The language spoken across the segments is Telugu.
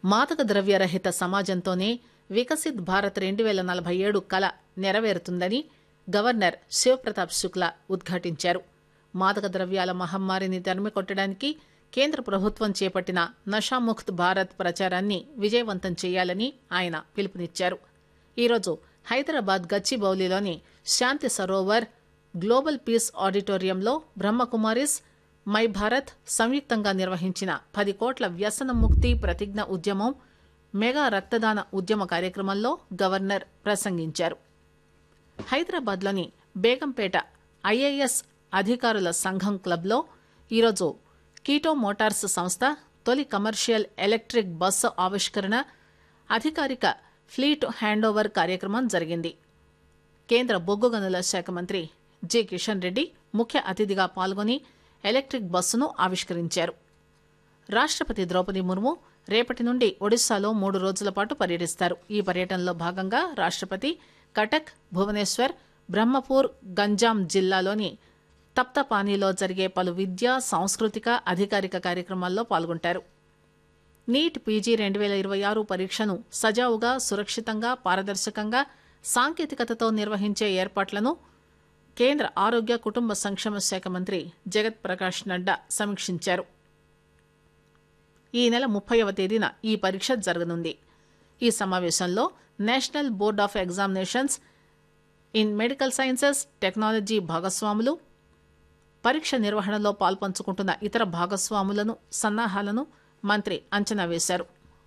మాదక ద్రవ్యరహిత సమాజంతోనే వికసిత్ భారత్ రెండు వేల నలభై ఏడు కల నెరవేరుతుందని గవర్నర్ శివప్రతాప్ శుక్లా ఉద్ఘాటించారు మాదక ద్రవ్యాల మహమ్మారిని తరిమికొట్టడానికి కేంద్ర ప్రభుత్వం చేపట్టిన నషాముక్త్ భారత్ ప్రచారాన్ని విజయవంతం చేయాలని ఆయన పిలుపునిచ్చారు ఈరోజు హైదరాబాద్ గచ్చిబౌలిలోని శాంతి సరోవర్ గ్లోబల్ పీస్ ఆడిటోరియంలో బ్రహ్మకుమారిస్ మై భారత్ సంయుక్తంగా నిర్వహించిన పది కోట్ల వ్యసన ముక్తి ప్రతిజ్ఞ ఉద్యమం మెగా రక్తదాన ఉద్యమ కార్యక్రమంలో గవర్నర్ ప్రసంగించారు హైదరాబాద్లోని బేగంపేట ఐఏఎస్ అధికారుల సంఘం క్లబ్లో ఈరోజు కీటో మోటార్స్ సంస్థ తొలి కమర్షియల్ ఎలక్ట్రిక్ బస్సు ఆవిష్కరణ అధికారిక ఫ్లీట్ హ్యాండోవర్ కార్యక్రమం జరిగింది కేంద్ర బొగ్గు గనుల శాఖ మంత్రి జి కిషన్ రెడ్డి ముఖ్య అతిథిగా పాల్గొని ఎలక్ట్రిక్ బస్సును ఆవిష్కరించారు రాష్టపతి ద్రౌపది ముర్ము రేపటి నుండి ఒడిశాలో మూడు రోజుల పాటు పర్యటిస్తారు ఈ పర్యటనలో భాగంగా రాష్టపతి కటక్ భువనేశ్వర్ బ్రహ్మపూర్ గంజాం జిల్లాలోని తప్తపానీలో జరిగే పలు విద్యా సాంస్కృతిక అధికారిక కార్యక్రమాల్లో పాల్గొంటారు నీట్ పీజీ రెండు వేల ఇరవై ఆరు పరీక్షను సజావుగా సురక్షితంగా పారదర్శకంగా సాంకేతికతతో నిర్వహించే ఏర్పాట్లను కేంద్ర ఆరోగ్య కుటుంబ సంక్షేమ శాఖ మంత్రి జగత్ ప్రకాష్ నడ్డా సమీక్షించారు ఈ నెల ముప్పైవ తేదీన ఈ పరీక్ష జరగనుంది ఈ సమావేశంలో national board of examinations in medical sciences technology భాగస్వాములు పరీక్ష నిర్వహణలో పాల్పంచుకుంటున్న ఇతర భాగస్వాములను సన్నాహాలను మంత్రి అంచనా వేశారు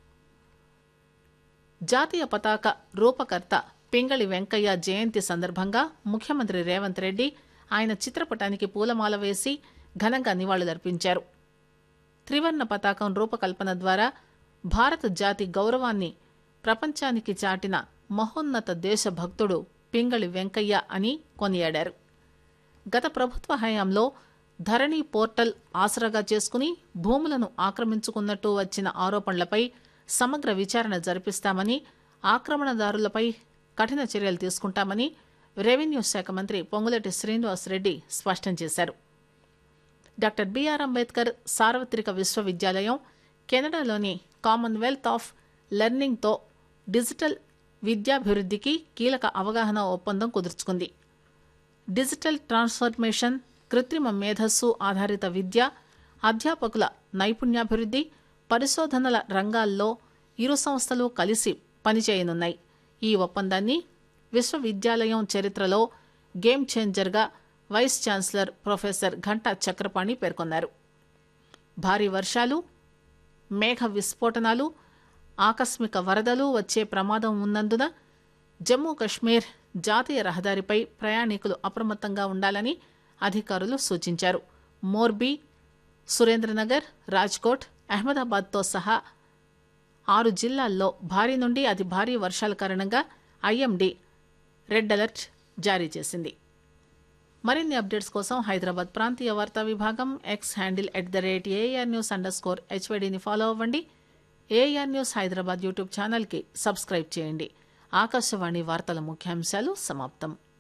జాతీయ పతాక రూపకర్త పింగళి వెంకయ్య జయంతి సందర్భంగా ముఖ్యమంత్రి రేవంత్ రెడ్డి ఆయన చిత్రపటానికి పూలమాల వేసి ఘనంగా నివాళులర్పించారు త్రివర్ణ పతాకం రూపకల్పన ద్వారా భారత జాతి గౌరవాన్ని ప్రపంచానికి చాటిన మహోన్నత దేశభక్తుడు పింగళి వెంకయ్య అని కొనియాడారు గత ప్రభుత్వ హయాంలో ధరణి పోర్టల్ ఆసరాగా చేసుకుని భూములను ఆక్రమించుకున్నట్టు వచ్చిన ఆరోపణలపై సమగ్ర విచారణ జరిపిస్తామని ఆక్రమణదారులపై కఠిన చర్యలు తీసుకుంటామని రెవెన్యూ శాఖ మంత్రి పొంగులేటి శ్రీనివాసరెడ్డి స్పష్టం చేశారు డాక్టర్ బిఆర్ అంబేద్కర్ సార్వత్రిక విశ్వవిద్యాలయం కెనడాలోని కామన్వెల్త్ ఆఫ్ లెర్నింగ్తో డిజిటల్ విద్యాభివృద్ధికి కీలక అవగాహన ఒప్పందం కుదుర్చుకుంది డిజిటల్ ట్రాన్స్ఫర్మేషన్ కృత్రిమ మేధస్సు ఆధారిత విద్య అధ్యాపకుల నైపుణ్యాభివృద్ధి పరిశోధనల రంగాల్లో ఇరు సంస్థలు కలిసి పనిచేయనున్నాయి ఈ ఒప్పందాన్ని విశ్వవిద్యాలయం చరిత్రలో గేమ్ చేంజర్గా vice chancellor professor Ghanta Chakrapani పేర్కొన్నారు భారీ వర్షాలు మేఘ విస్ఫోటనాలు ఆకస్మిక వరదలు వచ్చే ప్రమాదం ఉన్నందున జమ్మూ కశ్మీర్ జాతీయ రహదారిపై ప్రయాణికులు అప్రమత్తంగా ఉండాలని అధికారులు సూచించారు మోర్బీ సురేంద్రనగర్ రాజ్కోట్ అహ్మదాబాద్తో సహా ఆరు జిల్లాల్లో భారీ నుండి అతి భారీ వర్షాల కారణంగా ఐఎండీ రెడ్ అలర్ట్ జారీ చేసింది మరిన్ని అప్డేట్స్ కోసం హైదరాబాద్ ప్రాంతీయ వార్తా విభాగం X handle at the rate AIR news underscore హెచ్వైడీని ఫాలో అవ్వండి ఏఆర్ న్యూస్ హైదరాబాద్ యూట్యూబ్ ఛానల్కి సబ్స్క్రైబ్ చేయండి ఆకాశవాణి వార్తల ముఖ్యాంశాలు సమాప్తం